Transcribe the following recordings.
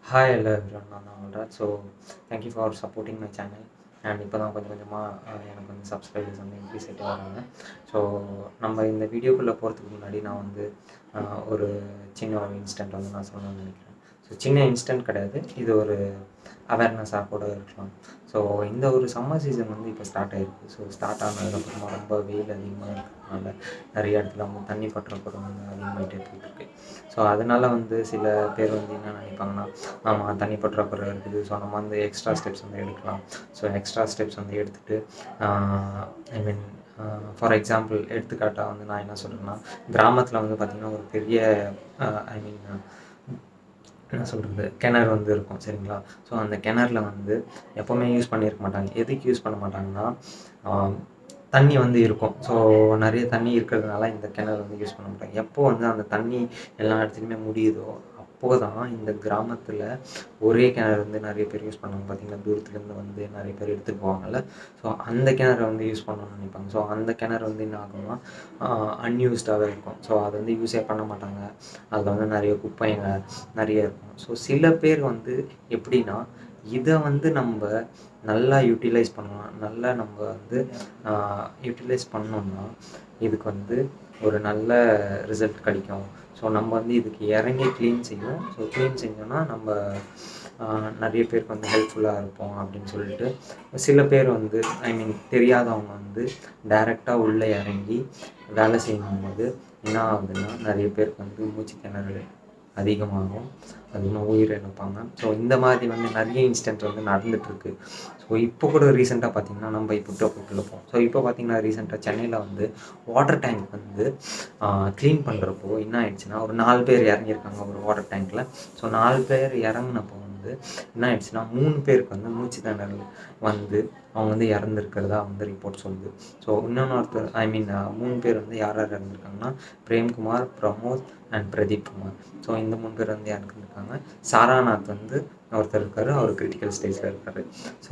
hi hello everyone நான் தான் வாழ்றேன் so thank you for supporting my channel and இப்போ தான் கொஞ்சம் கொஞ்சமாக எனக்கு வந்து சப்ஸ்கிரைபர்ஸ் வந்து இன்க்ரீஸ் ஆகிட்டே வராங்க ஸோ நம்ம இந்த வீடியோக்குள்ளே போகிறதுக்கு முன்னாடி நான் வந்து ஆஹ், ஒரு சின்ன ஒரு இன்ஸ்டன்ட் வந்து நான் சொல்லணும்னு நினைக்கிறேன் ஸோ சின்ன இன்ஸ்டன்ட் கிடையாது இது ஒரு அவேர்னஸாக கூட இருக்கலாம் ஸோ இந்த ஒரு சம்மர் சீசன் வந்து இப்போ ஸ்டார்ட் ஆயிருக்கு ஸோ ஸ்டார்ட் ஆனதுக்கப்புறமா ரொம்ப வெயில் அதிகமாக இருக்கிறதுனால நிறைய இடத்துல வந்து தண்ணி பற்றாக்குறை வந்து அதிகமாகிட்டே போயிட்டுருக்கு ஸோ அதனால வந்து சில பேர் வந்து என்ன நினைப்பாங்கன்னா ஆமாம் தண்ணி பற்றாக்குறை இருக்குது ஸோ நம்ம வந்து எக்ஸ்ட்ரா ஸ்டெப்ஸ் வந்து எடுக்கலாம் ஸோ எக்ஸ்ட்ரா ஸ்டெப்ஸ் வந்து எடுத்துகிட்டு ஐ மீன் ஃபார் எக்ஸாம்பிள் எடுத்துக்காட்டாக வந்து நான் என்ன சொல்கிறேன்னா கிராமத்தில் வந்து பார்த்திங்கன்னா ஒரு பெரிய ஐ மீன் என்ன சொல்கிறது கிணறு வந்து இருக்கும் சரிங்களா ஸோ அந்த கிணறுல வந்து எப்போவுமே யூஸ் பண்ணியிருக்க மாட்டாங்க எதுக்கு யூஸ் பண்ண மாட்டாங்கன்னா ஆஹ், தண்ணி வந்து இருக்கும் ஸோ நிறைய தண்ணி இருக்கிறதுனால இந்த கிணறு வந்து யூஸ் பண்ண மாட்டாங்க எப்போ வந்து அந்த தண்ணி எல்லா இடத்துலையுமே முடியுதோ அப்போ தான் இந்த கிராமத்தில் ஒரே கிணறு வந்து நிறைய பேர் யூஸ் பண்ணுவாங்க பார்த்தீங்கன்னா தூரத்துலேருந்து வந்து நிறைய பேர் எடுத்துகிட்டு போவாங்கல்ல ஸோ அந்த கிணறு வந்து யூஸ் பண்ணணும்னு நினைப்பாங்க ஸோ அந்த கிணறு வந்து என்ன ஆகும்னா அன்யூஸ்டாகவே இருக்கும் ஸோ அதை வந்து யூஸே பண்ண மாட்டாங்க அதில் வந்து நிறைய குப்பைங்க நிறைய இருக்கும் ஸோ சில பேர் வந்து எப்படின்னா இதை வந்து நம்ம நல்லா யூட்டிலைஸ் பண்ணலாம் நல்லா நம்ம வந்து யூட்டிலைஸ் பண்ணோம்னா இதுக்கு வந்து ஒரு நல்ல ரிசல்ட் கிடைக்கும் ஸோ நம்ம வந்து இதுக்கு இறங்கி க்ளீன் செய்வோம் ஸோ க்ளீன் செஞ்சோன்னா நம்ம ஆஹ், நிறைய பேருக்கு வந்து ஹெல்ப்ஃபுல்லாக இருப்போம் அப்படின்னு சொல்லிட்டு சில பேர் வந்து ஐ மீன் தெரியாதவங்க வந்து டைரெக்டாக உள்ளே இறங்கி வேலை செய்யும் போது என்ன ஆகுதுன்னா நிறைய பேருக்கு வந்து மூச்சு திணறல் அதிகமாகும் அதிகமாக உயிர் இழப்பாங்க ஸோ இந்த மாதிரி வந்து நிறைய இன்ஸ்டன்ட் வந்து நடந்துட்டுருக்கு ஸோ இப்போ கூட ரீசெண்டாக பார்த்தீங்கன்னா நம்ம இப்போ டோக்கில் போவோம் ஸோ இப்போ பார்த்தீங்கன்னா ரீசெண்டாக சென்னையில் வந்து வாட்டர் டேங்க் வந்து க்ளீன் பண்ணுறப்போ என்ன ஆயிடுச்சுன்னா ஒரு நாலு பேர் இறங்கியிருக்காங்க ஒரு வாட்டர் டேங்க்கில் ஸோ நாலு பேர் இறங்குனப்போ வந்து என்ன ஆயிடுச்சுன்னா மூணு பேருக்கு வந்து மூச்சு திணறல் வந்து அவங்க வந்து இறந்துருக்கிறதா வந்து ரிப்போர்ட் சொல்லுது ஸோ இன்னொன்று ஒருத்தர் ஐ மீன் மூணு பேர் வந்து யார் யார் இறந்துருக்காங்கன்னா பிரேம்குமார் பிரமோத் அண்ட் பிரதீப் குமார் ஸோ இந்த மூணு பேர் வந்து இறந்துருக்காங்க சாராநாத் வந்து ஒருத்தர் இருக்காரு அவர் கிரிட்டிக்கல் ஸ்டேஜில் இருக்காரு ஸோ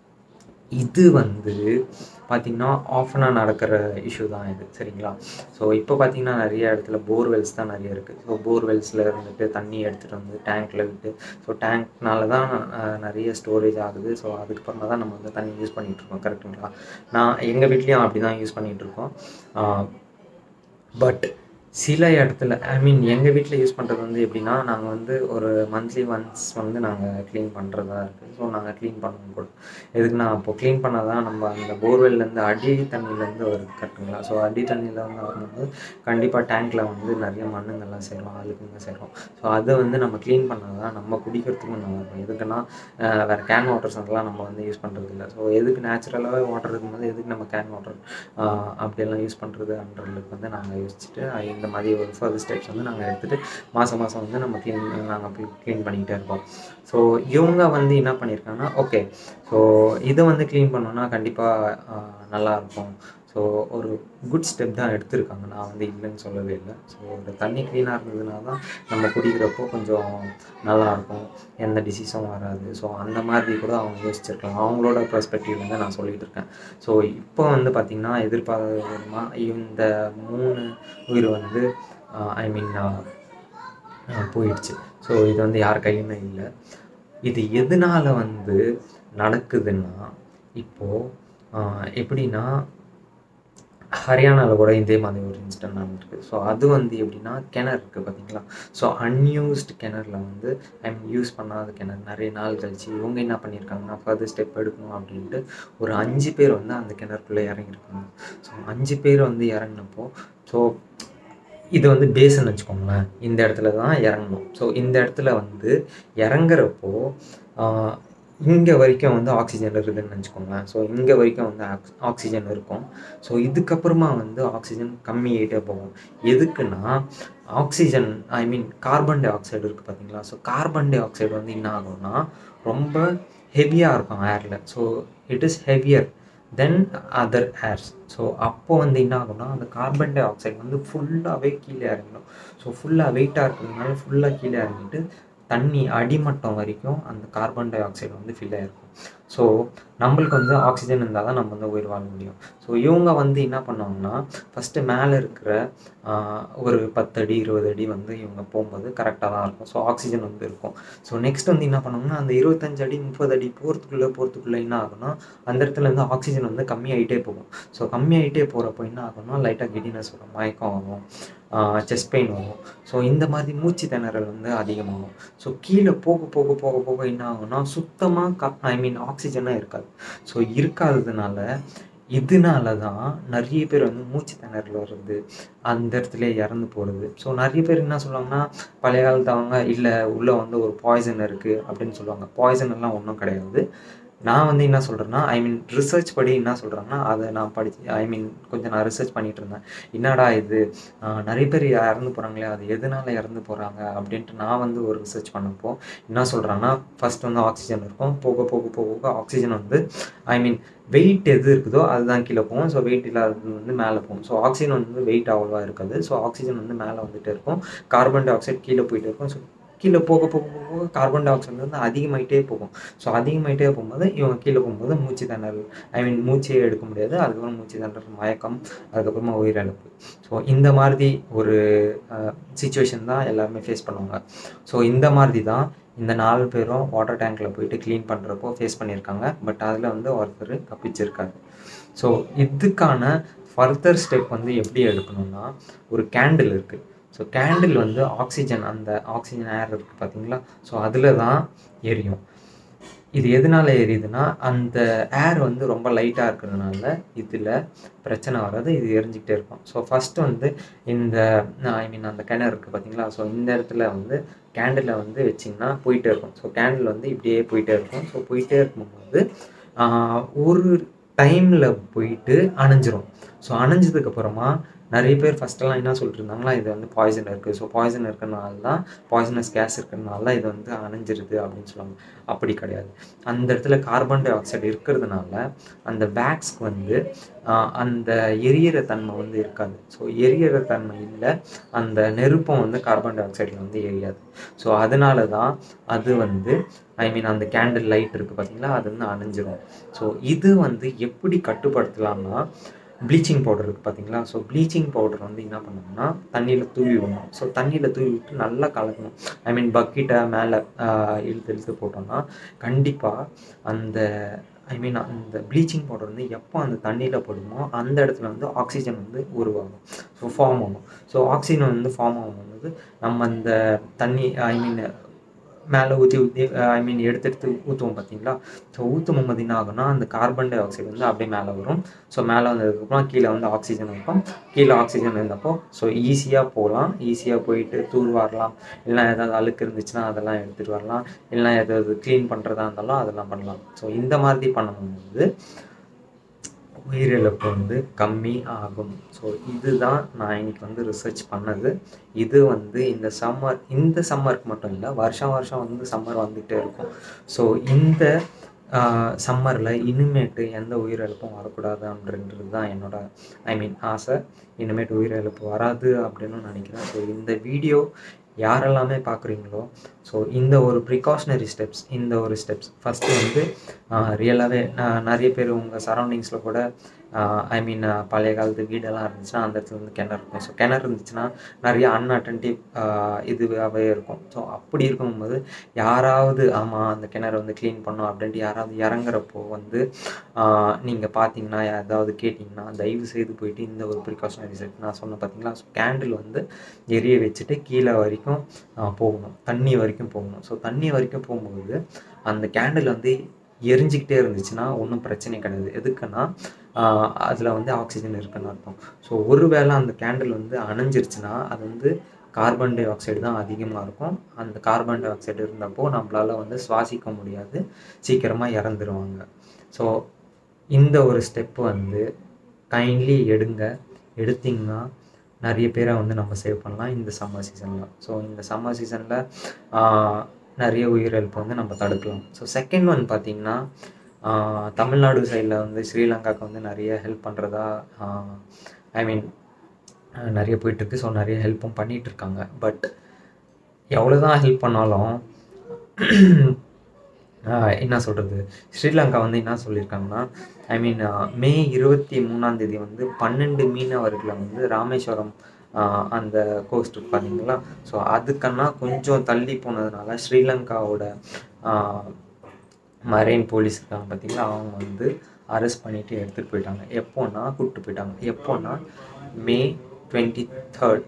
இது வந்து பார்த்திங்கன்னா ஆஃபனாக நடக்கிற இஷ்யூ தான் இது சரிங்களா ஸோ இப்போ பார்த்தீங்கன்னா நிறைய இடத்துல போர்வெல்ஸ் தான் நிறைய இருக்குது ஸோ போர்வெல்ஸில் இருந்துட்டு தண்ணி எடுத்துகிட்டு வந்து டேங்க்கில் விட்டு ஸோ டேங்க்னால தான் அஹ், நிறைய ஸ்டோரேஜ் ஆகுது ஸோ அதுக்கப்புறமா தான் நம்ம வந்து தண்ணி யூஸ் பண்ணிகிட்ருக்கோம் கரெக்டுங்களா நான் எங்கள் வீட்லேயும் அப்படி தான் யூஸ் பண்ணிகிட்ருக்கோம் பட் சில இடத்துல ஐ மீன் எங்கள் வீட்டில் யூஸ் பண்ணுறது வந்து எப்படின்னா நாங்கள் வந்து ஒரு மந்த்லி ஒன்ஸ் வந்து நாங்கள் க்ளீன் பண்ணுறதா இருக்குது ஸோ நாங்கள் க்ளீன் பண்ணணும் கூட எதுக்குன்னா அப்போ க்ளீன் பண்ணால் தான் நம்ம அந்த போர்வெல்லேருந்து அடி தண்ணியிலேருந்து வருது கரெக்டுங்களா ஸோ அடி தண்ணியில் வந்து வரும்போது கண்டிப்பாக டேங்க்கில் வந்து நிறைய மண்ணுங்கள்லாம் சேரும் அழுக்குங்க சேரும் ஸோ அதை வந்து நம்ம க்ளீன் பண்ணால் தான் நம்ம குடிக்கிறதுக்கும் நல்லா இருக்கும் எதுக்குன்னா அஹ், வேறு கேன் வாட்டர்ஸ் அதெல்லாம் நம்ம வந்து யூஸ் பண்ணுறது இல்லை ஸோ எதுக்கு நேச்சுரலாகவே வாட்டர் இருக்கும்போது எதுக்கு நம்ம கேன் வாட்டர் அப்படியெல்லாம் யூஸ் பண்ணுறதுன்றதுக்கு வந்து நாங்கள் யோசிச்சுட்டு அஹ், இந்த மாதிரி ஒரு ஃபர்தர் ஸ்டெப்ஸ் வந்து நாங்கள் எடுத்துகிட்டு மாதம் மாதம் வந்து நம்ம க்ளீன் நாங்கள் க்ளீன் பண்ணிக்கிட்டே இருக்கோம் ஸோ இவங்க வந்து என்ன பண்ணியிருக்காங்கன்னா ஓகே ஸோ இதை வந்து க்ளீன் பண்ணோன்னா கண்டிப்பாக நல்லாயிருக்கும் ஸோ ஒரு குட் ஸ்டெப் தான் எடுத்திருக்காங்க நான் வந்து இல்லைன்னு சொல்லவே இல்லை ஸோ ஒரு தண்ணி க்ளீனாக இருந்ததுனால தான் நம்ம குடிக்கிறப்போ கொஞ்சம் நல்லாயிருக்கும் எந்த டிசீஸும் வராது ஸோ அந்த மாதிரி கூட அவங்க யோசிச்சிருக்கலாம் அவங்களோட பெர்ஸ்பெக்டிவ்லேருந்து நான் சொல்லிட்டு இருக்கேன் ஸோ இப்போ வந்து பார்த்திங்கன்னா எதிர்பாராதமாக இந்த மூணு உயிர் வந்து ஐ மீன் போயிடுச்சு ஸோ இது வந்து யார் கையுமே இல்லை இது எதனால் வந்து நடக்குதுன்னா இப்போது எப்படின்னா ஹரியானாவில் கூட இதே மாதிரி ஒரு இன்சிடென்ட் நடந்திருக்கு ஸோ அது வந்து எப்படின்னா கிணறு இருக்குது பார்த்தீங்களா ஸோ அன்யூஸ்டு கிணறுல வந்து ஐ மீன் யூஸ் பண்ணாத கிணறு நிறைய நாள் கழிச்சு இவங்க என்ன பண்ணியிருக்காங்கன்னா ஃபர்தர் ஸ்டெப் எடுக்கணும் அப்படின்ட்டு ஒரு அஞ்சு பேர் வந்து அந்த கிணறுக்குள்ளே இறங்கியிருக்காங்க ஸோ அஞ்சு பேர் வந்து இறங்கினப்போ ஸோ இது வந்து பேஸ்ன்னு வச்சுக்கோங்களேன் இந்த இடத்துல தான் இறங்கணும் ஸோ இந்த இடத்துல வந்து இறங்குறப்போ இங்கே வரைக்கும் வந்து ஆக்சிஜன் இருக்குதுன்னு வச்சுக்கோங்களேன் ஸோ இங்கே வரைக்கும் வந்து ஆக்ஸ் ஆக்சிஜன் இருக்கும் ஸோ இதுக்கப்புறமா வந்து ஆக்சிஜன் கம்மியாகிட்டே போகும் எதுக்குன்னா oxygen I mean carbon dioxide பார்த்தீங்களா ஸோ கார்பன் டை ஆக்சைடு வந்து என்ன ஆகும்னா ரொம்ப ஹெவியாக இருக்கும் ஏரில் so it is heavier then other airs so அப்போ வந்து என்ன ஆகும்னா அந்த கார்பன் டை ஆக்சைடு வந்து ஃபுல்லாகவே கீழே இறங்கிடும் ஸோ ஃபுல்லாக வெயிட்டாக இருக்கிறதுனால ஃபுல்லாக கீழே இறங்கிட்டு தண்ணி அடிமட்டம் வரைக்கும் அந்த carbon dioxide fill ஆகிருக்கும் ஸோ நம்மளுக்கு வந்து ஆக்சிஜன் இருந்தால் தான் நம்ம வந்து உயிர் வாழ முடியும் ஸோ இவங்க வந்து என்ன பண்ணுவாங்கன்னா ஃபஸ்ட்டு மேலே இருக்கிற ஆஹ், ஒரு பத்து அடி இருபது அடி வந்து இவங்க போகும்போது கரெக்டாக தான் இருக்கும் ஸோ ஆக்சிஜன் வந்து இருக்கும் ஸோ நெக்ஸ்ட் வந்து என்ன பண்ணுவாங்கன்னா அந்த இருபத்தஞ்சு அடி முப்பது அடி போகிறதுக்குள்ளே போகிறதுக்குள்ளே என்ன ஆகும்னா அந்த இடத்துல இருந்து ஆக்சிஜன் வந்து கம்மியாயிட்டே போகும் ஸோ கம்மியாயிட்டே போகிறப்போ என்ன ஆகும்னா லைட்டாக கிடினஸ் வரும் மயக்கம் வரும் செஸ்ட் பெயின் வரும் ஸோ இந்த மாதிரி மூச்சு திணறல் வந்து அதிகமாகும் ஸோ கீழே போக போக போக போக என்ன ஆகும்னா சுத்தமாக க ஐ மீன் ஆக்சிஜனாக இருக்காது ஸோ இருக்காததுனால இதனால தான் நிறைய பேர் வந்து மூச்சு திணறல் வருது அந்த இடத்துல இறந்து போகிறது ஸோ நிறைய பேர் என்ன சொல்லுவாங்கன்னா பழைய காலத்தவங்க இல்லை உள்ளே வந்து ஒரு பாய்சன் இருக்குது அப்படின்னு சொல்லுவாங்க பாய்சன் எல்லாம் ஒன்றும் கிடையாது நான் வந்து என்ன சொல்கிறேன்னா ஐ மீன் ரிசர்ச் படி என்ன சொல்கிறாங்கன்னா அதை நான் படிச்சு ஐ மீன் கொஞ்சம் நான் ரிசர்ச் பண்ணிட்டு இருந்தேன் என்னடா இது ஆஹ் நிறைய பேர் இறந்து போகிறாங்களே அது எதனால இறந்து போகிறாங்க அப்படின்ட்டு நான் வந்து ஒரு ரிசர்ச் பண்ணப்போ என்ன சொல்கிறாங்கன்னா ஃபர்ஸ்ட் வந்து ஆக்சிஜன் இருக்கும் போக போக போக போக ஆக்சிஜன் வந்து ஐ மீன் வெயிட் எது இருக்குதோ அதுதான் கீழே போகும் ஸோ வெயிட் இல்லாதது வந்து மேலே போகும் ஸோ ஆக்சிஜன் வந்து வெயிட் அவ்வளோவா இருக்காது ஸோ ஆக்சிஜன் வந்து மேலே வந்துட்டே இருக்கும் கார்பன் டை ஆக்சைடு கீழே போயிட்டே இருக்கும் ஸோ கீழே போக போக போக போக கார்பன் டை ஆக்சைடு வந்து அதிகமாயிட்டே போகும் ஸோ அதிகமாயிட்டே போகும்போது இவங்க கீழே போகும்போது மூச்சு திணறல் ஐ மீன் மூச்சே எடுக்க முடியாது அதுக்கப்புறம் மூச்சு திணறல் மயக்கம் அதுக்கப்புறமா உயிரிழப்பு ஸோ இந்த மாதிரி ஒரு சுச்சுவேஷன் தான் எல்லாருமே ஃபேஸ் பண்ணுவாங்க ஸோ இந்த மாதிரி தான் இந்த நாலு பேரும் வாட்டர் டேங்க்கில் போயிட்டு க்ளீன் பண்ணுறப்போ ஃபேஸ் பண்ணியிருக்காங்க பட் அதில் வந்து ஒருத்தர் தப்பிச்சிருக்காரு ஸோ இதுக்கான ஃபர்தர் ஸ்டெப் வந்து எப்படி எடுக்கணும்னா ஒரு கேண்டில் இருக்குது ஸோ கேண்டில் வந்து ஆக்சிஜன் அந்த ஆக்சிஜன் ஏர் இருக்குது பார்த்தீங்களா ஸோ அதில் தான் எரியும் இது எதனால எரியுதுன்னா அந்த ஏர் வந்து ரொம்ப லைட்டாக இருக்கிறதுனால இதில் பிரச்சனை வராது இது எரிஞ்சிக்கிட்டே இருக்கும் ஸோ ஃபஸ்ட்டு வந்து இந்த ஐ மீன் அந்த கிணறு இருக்குது பார்த்தீங்களா ஸோ இந்த இடத்துல வந்து கேண்டிலை வந்து வச்சிங்கன்னா போயிட்டே இருக்கும் ஸோ கேண்டில் வந்து இப்படியே போயிட்டே இருக்கும் ஸோ போயிட்டே இருக்கும்போது ஆஹ், ஒரு டைமில் போயிட்டு அணைஞ்சிரும் ஸோ அணைஞ்சதுக்கப்புறமா நிறைய பேர் ஃபஸ்ட்டெல்லாம் என்ன சொல்லிட்டு இருந்தாங்களா இது வந்து பாய்சன் இருக்குது ஸோ பாய்சன் இருக்கிறனால தான் பாய்சனஸ் கேஸ் இருக்கிறனால தான் இது வந்து அணைஞ்சிருது அப்படின்னு சொல்லுவாங்க அப்படி கிடையாது அந்த இடத்துல கார்பன் டை ஆக்சைடு இருக்கிறதுனால அந்த வேக்ஸ்க்கு வந்து ஆஹ், அந்த எரியிற தன்மை வந்து இருக்காது ஸோ எரியிற தன்மை இல்லை அந்த நெருப்பம் வந்து கார்பன் டை ஆக்சைடில் வந்து எரியாது ஸோ அதனால தான் அது வந்து ஐ மீன் அந்த கேண்டில் லைட் இருக்குது பார்த்தீங்களா அது வந்து அணைஞ்சிரும் ஸோ இது வந்து எப்படி கட்டுப்படுத்தலாம்னா ப்ளீச்சிங் பவுடர் இருக்குது பார்த்தீங்களா ஸோ ப்ளீச்சிங் பவுடர் வந்து என்ன பண்ணணும்னா தண்ணியில் தூவி விடணும் ஸோ தண்ணியில் தூவி விட்டு நல்லா கலக்கணும் ஐ மீன் பக்கெட்டை மேலே இழுத்து இழுத்து போட்டோம்னா கண்டிப்பாக அந்த ஐ மீன் அந்த ப்ளீச்சிங் பவுடர் வந்து எப்போ அந்த தண்ணியில் படுமோ அந்த இடத்துல வந்து ஆக்சிஜன் வந்து உருவாகும் ஸோ ஃபார்ம் ஆகும் ஸோ ஆக்சிஜன் வந்து ஃபார்ம் ஆகும்போது நம்ம அந்த தண்ணி ஐ மீன் மேலே ஊற்றி ஊற்றி ஐ மீன் எடுத்து எடுத்து ஊற்றுவோம் பார்த்தீங்களா ஸோ ஊற்றும் போது என்ன ஆகும்னா அந்த கார்பன் டை ஆக்சைடு வந்து அப்படியே மேலே வரும் ஸோ மேலே வந்ததுக்கப்புறம் கீழே வந்து ஆக்சிஜன் இருக்கும் கீழே ஆக்சிஜன் இருந்தப்போ ஸோ ஈஸியாக போகலாம் ஈஸியாக போயிட்டு தூர் வரலாம் இல்லைனா ஏதாவது அழுக்கு இருந்துச்சுன்னா அதெல்லாம் எடுத்துகிட்டு வரலாம் இல்லைனா ஏதாவது க்ளீன் பண்ணுறதா இருந்தாலும் அதெல்லாம் பண்ணலாம் ஸோ இந்த மாதிரி பண்ணும்போது உயிரிழப்பு வந்து கம்மி ஆகும் ஸோ இதுதான் நான் இன்னைக்கு வந்து ரிசர்ச் பண்ணது இது வந்து இந்த சம்மர் இந்த சம்மருக்கு மட்டும் இல்லை வருஷம் வருஷம் வந்து சம்மர் வந்துகிட்டே இருக்கும் ஸோ இந்த சம்மரில் இனிமேட்டு எந்த உயிரிழப்பும் வரக்கூடாது அப்படின்றது தான் என்னோட ஐ மீன் ஆசை இனிமேட்டு உயிரிழப்பு வராது அப்படின்னு நினைக்கிறேன் ஸோ இந்த வீடியோ யாரெல்லாமே பார்க்குறீங்களோ ஸோ இந்த ஒரு ப்ரிகாஷனரி ஸ்டெப்ஸ் இந்த ஒரு ஸ்டெப்ஸ் ஃபஸ்ட்டு வந்து ரியலாகவே நிறைய பேர் உங்கள் சரௌண்டிங்ஸில் கூட ஐ மீன் பழைய காலத்து வீடெல்லாம் இருந்துச்சுன்னா அந்த இடத்துல வந்து கிணறு இருக்கும் ஸோ கிணறு இருந்துச்சுன்னா நிறைய அன்அட்டன்டிவ் இதுவாகவே இருக்கும் ஸோ அப்படி இருக்கும்போது யாராவது ஆமாம் அந்த கிணறு வந்து க்ளீன் பண்ணோம் அப்படின்ட்டு யாராவது இறங்குறப்போ வந்து நீங்கள் பார்த்தீங்கன்னா ஏதாவது கேட்டிங்கன்னா தயவு செய்து போயிட்டு இந்த ஒரு ப்ரிகாஷனரி செட் நான் சொன்னேன் பார்த்தீங்களா ஸோ கேண்டில் வந்து எரிய வச்சுட்டு கீழே வரைக்கும் ஆஹ், போகணும் தண்ணி வரைக்கும் போகணும் ஸோ தண்ணி வரைக்கும் போகும்போது அந்த கேண்டில் வந்து எரிஞ்சிக்கிட்டே இருந்துச்சுன்னா ஒன்றும் பிரச்சனை கிடையாது எதுக்குன்னா அதில் வந்து ஆக்சிஜன் இருக்குன்னு அர்த்தம் ஸோ ஒருவேளை அந்த கேண்டில் வந்து அணைஞ்சிருச்சுன்னா அது வந்து கார்பன் டை ஆக்சைடு தான் அதிகமாக இருக்கும் அந்த கார்பன் டை ஆக்சைடு இருந்தப்போ நம்மளால் வந்து சுவாசிக்க முடியாது சீக்கிரமாக இறந்துருவாங்க ஸோ இந்த ஒரு ஸ்டெப் வந்து கைண்ட்லி எடுங்க எடுத்தீங்கன்னா நிறைய பேரை வந்து நம்ம சேவ் பண்ணலாம் இந்த சம்மர் சீசனில் ஸோ இந்த சம்மர் சீசனில் நிறைய உயிரிழப்பு வந்து நம்ம தடுக்கலாம் ஸோ செகண்ட் ஒன் பார்த்தீங்கன்னா ஆஹ் தமிழ்நாடு சைடில் வந்து ஸ்ரீலங்காவுக்கு வந்து நிறைய ஹெல்ப் பண்ணுறதா ஐ மீன் நிறைய போயிட்டுருக்கு ஸோ நிறைய ஹெல்ப்பும் பண்ணிகிட்டு இருக்காங்க பட் எவ்வளோ தான் ஹெல்ப் பண்ணாலும் ஆஹ் என்ன சொல்கிறது ஸ்ரீலங்கா வந்து என்ன சொல்லியிருக்காங்கன்னா ஐ மீன் மே இருபத்தி மூணாம் தேதி வந்து பன்னெண்டு மீனவர்களை வந்து ராமேஸ்வரம் ஆஹ் அந்த கோஸ்ட் பார்த்தீங்களா ஸோ அதுக்கன்னா கொஞ்சம் தள்ளி போனதுனால ஸ்ரீலங்காவோட மரைன் போலீஸ் இருக்காங்க பார்த்தீங்களா அவங்க வந்து அரெஸ்ட் பண்ணிட்டு எடுத்துகிட்டு போயிட்டாங்க எப்போன்னா கூப்பிட்டு போயிட்டாங்க எப்போன்னா May twenty third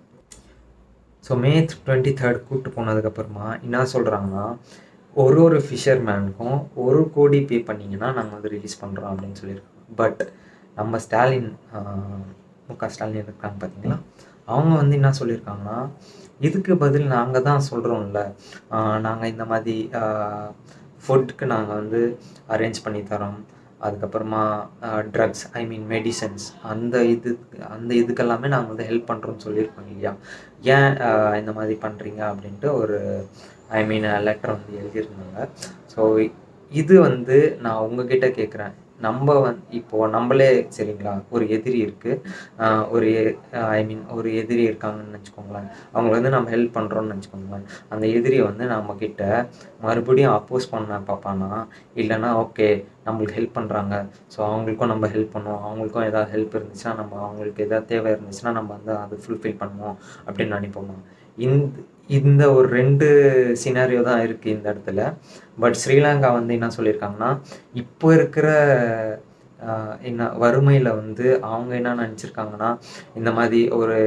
so May twenty third கூப்பிட்டு போனதுக்கப்புறமா என்ன சொல்கிறாங்கன்னா ஒரு ஒரு ஃபிஷர்மேனுக்கும் ஒரு கோடி பே பண்ணிங்கன்னா நாங்கள் வந்து ரிலீஸ் பண்ணுறோம் அப்படின்னு சொல்லியிருக்காங்க பட் நம்ம ஸ்டாலின் மு க ஸ்டாலின் இருக்காங்க பார்த்தீங்களா அவங்க வந்து என்ன சொல்லியிருக்காங்கன்னா இதுக்கு பதில் நாங்கள் தான் சொல்கிறோம்ல நாங்கள் இந்த மாதிரி ஃபுட்டுக்கு நாங்கள் வந்து அரேஞ்ச் பண்ணி தரோம் அதுக்கப்புறமா ட்ரக்ஸ் ஐ மீன் மெடிசன்ஸ் அந்த இது அந்த இதுக்கெல்லாமே நாங்கள் வந்து ஹெல்ப் பண்ணுறோம்னு சொல்லியிருக்கோம் இல்லையா ஏன் ஆஹ் இந்த மாதிரி பண்ணுறீங்க அப்படின்ட்டு ஒரு ஐ மீன் லெட்டர் வந்து எழுதியிருந்தாங்க ஸோ இது வந்து நான் உங்ககிட்ட கேட்குறேன் நம்ம வந்து இப்போது நம்மளே சரிங்களா ஒரு எதிரி இருக்குது ஒரு ஐ மீன் ஒரு எதிரி இருக்காங்கன்னு வச்சுக்கோங்களேன் அவங்கள வந்து நம்ம ஹெல்ப் பண்ணுறோம்னு வச்சுக்கோங்களேன் அந்த எதிரியை வந்து நம்மக்கிட்ட மறுபடியும் அப்போஸ் பண்ண பார்ப்பானா இல்லைன்னா ஓகே நம்மளுக்கு ஹெல்ப் பண்ணுறாங்க ஸோ அவங்களுக்கும் நம்ம ஹெல்ப் பண்ணுவோம் அவங்களுக்கும் ஏதாவது ஹெல்ப் இருந்துச்சுன்னா நம்ம அவங்களுக்கு ஏதாவது தேவை இருந்துச்சுன்னா நம்ம வந்து அது ஃபுல்ஃபில் பண்ணுவோம் அப்படின்னு நினைப்போமா இந்த இந்த ஒரு ரெண்டு சினாரியோ தான் இருக்குது இந்த இடத்துல பட் ஸ்ரீலங்கா வந்து என்ன சொல்லியிருக்காங்கன்னா இப்போ இருக்கிற ஆஹ், என்ன வறுமையில் வந்து அவங்க என்ன நினச்சிருக்காங்கன்னா இந்த மாதிரி ஒரு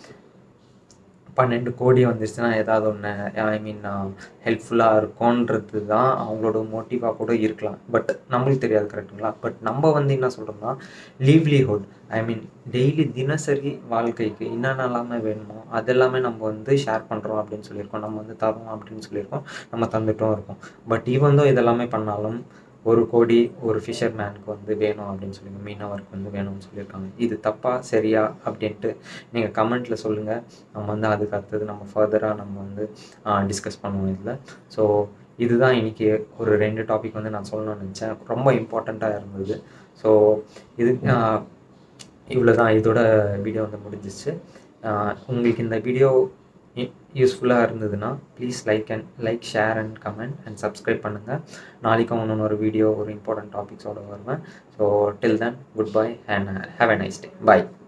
பன்னெண்டு கோடி வந்துருச்சுன்னா ஏதாவது ஒன்று ஐ மீன் ஹெல்ப்ஃபுல்லாக இருக்கும்ன்றது தான் அவங்களோட மோட்டிவாக கூட இருக்கலாம் பட் நம்மளுக்கு தெரியாது கரெக்டுங்களா பட் நம்ம வந்து என்ன சொல்கிறோம்னா லீவ்லிஹுட் ஐ மீன் டெய்லி தினசரி வாழ்க்கைக்கு என்னென்னலாமே வேணுமோ அதெல்லாமே நம்ம வந்து ஷேர் பண்ணுறோம் அப்படின்னு சொல்லியிருக்கோம் நம்ம வந்து தரோம் அப்படின்னு சொல்லியிருக்கோம் நம்ம தந்துட்டும் இருக்கோம் பட் ஈவன் தான் இதெல்லாமே பண்ணாலும் ஒரு கோடி ஒரு ஃபிஷர்மேனுக்கு வந்து வேணும் அப்படின்னு சொல்லி மீனவருக்கு வந்து வேணும்னு சொல்லியிருக்காங்க இது தப்பா சரியா அப்படின்ட்டு நீங்கள் கமெண்ட்டில் சொல்லுங்கள் நம்ம வந்து அதுக்கு அடுத்தது நம்ம ஃபர்தராக நம்ம வந்து டிஸ்கஸ் பண்ணுவோம் இதில் ஸோ இதுதான் இன்னைக்கு ஒரு ரெண்டு டாபிக் வந்து நான் சொல்லணும்னு நினச்சேன் ரொம்ப இம்பார்ட்டண்ட்டாக இருந்தது ஸோ இது இவ்வளோ தான் இதோட வீடியோ வந்து முடிஞ்சிச்சு ஆஹ் உங்களுக்கு இந்த வீடியோ யூஸ்ஃபுல்லாக இருந்ததுன்னா please like and like share and comment and subscribe பண்ணுங்கள் நாளைக்கும் இன்னொன்று ஒரு வீடியோ ஒரு இம்பார்ட்டன்ட் டாபிக்ஸோட வருவேன் so till then good bye and have a nice day by